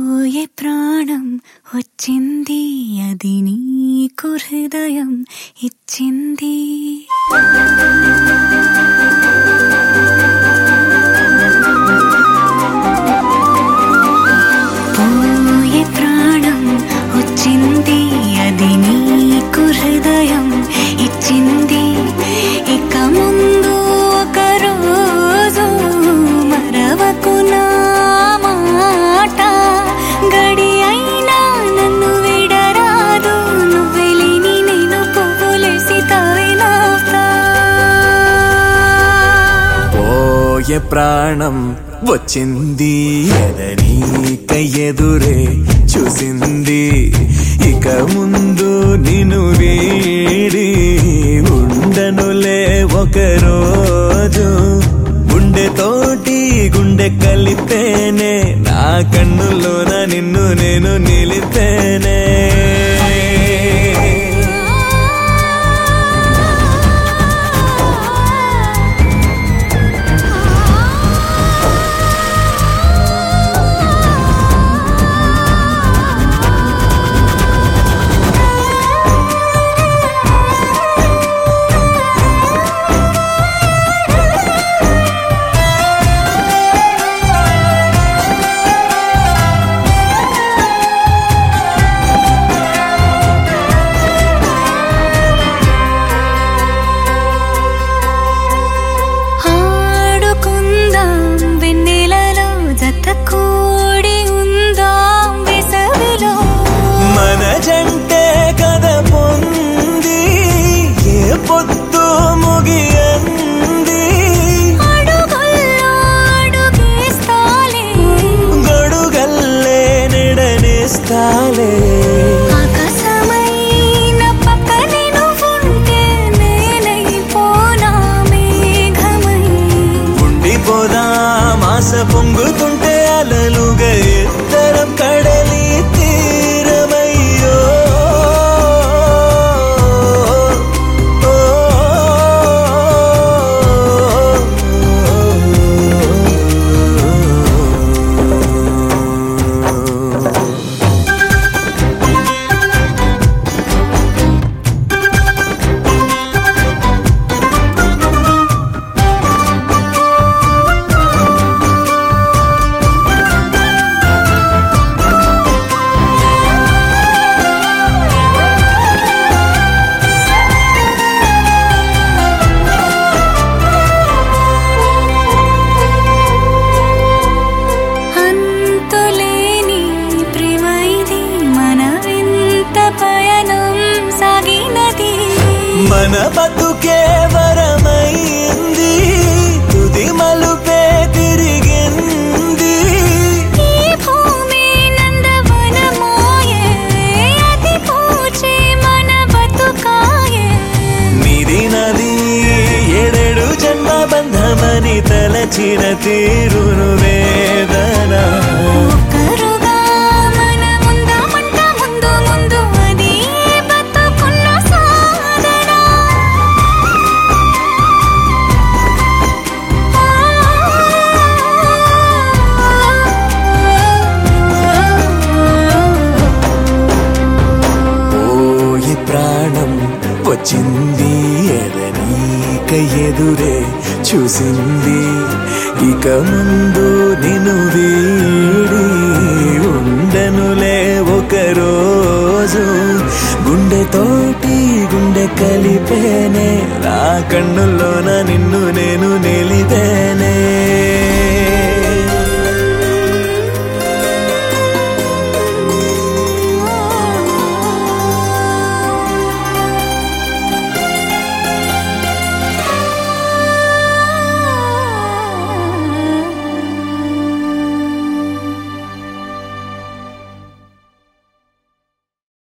పోయే ప్రాణం వచ్చింది అది నీకు హృదయం ఇచ్చింది పోయే ప్రాణం వచ్చింది అది నీకు హృదయం ఇచ్చింది ఇక ముందు ఒక రోజు మరవకు నా మాట గడి అయినా నన్ను విడరాదు నువ్వెలిని నేను పువ్వులేసి తావినావుతా పోయే ప్రాణం వచ్చింది ఎదనీక ఎదురే చూసింది ఇక ముందు నిన్ను వీడి ఉండనులే ఒక రోజు గుండె తోటి గుండె కలిపేనే నా కన్నులోన నిన్ను నేను నిలిపేనే ఆడుకుందాం వెన్నెలలో జత కూడి ఉందాం వేసవిలో మన జంటే కథ పొంది ఏ పొద్దు ముగియంది అడుగుల్లో అడుగేస్తాలే గొడుగల్లే నిడనిస్తాలే ఆకాశమైన పక్కనే నువ్వుంటే నేనైపోనా మేఘమై ఉండిపోదా మాస పొంగుతుంటే అలలుగా ఇద్దరం కడలి తీరమయ్యో ఓ, అంతులేని ప్రేమ ఇది మన వింత పయనం సాగినది మన బతుకే వరమైంది తుది మలుపే తిరిగింది ఈ భూమి నందవనమోయే అది పూచే మన బతుకాయే నిధి నది ఎడెడు జన్మ బంధమని తలచిన తీరును వేదన ఒక్కరుగా మనముందామంట ముందు ముందు అది బతుకున్న సాధన పోయి ప్రాణం వచ్చింది ఎదనీక ఎదురే చూసింది ఇక ముందు నిన్ను వీడి ఉండనులే ఒక రోజు గుండె తోటి గుండె కలిపేనే నా కన్నుల్లోన నిన్ను నేను నిలిదే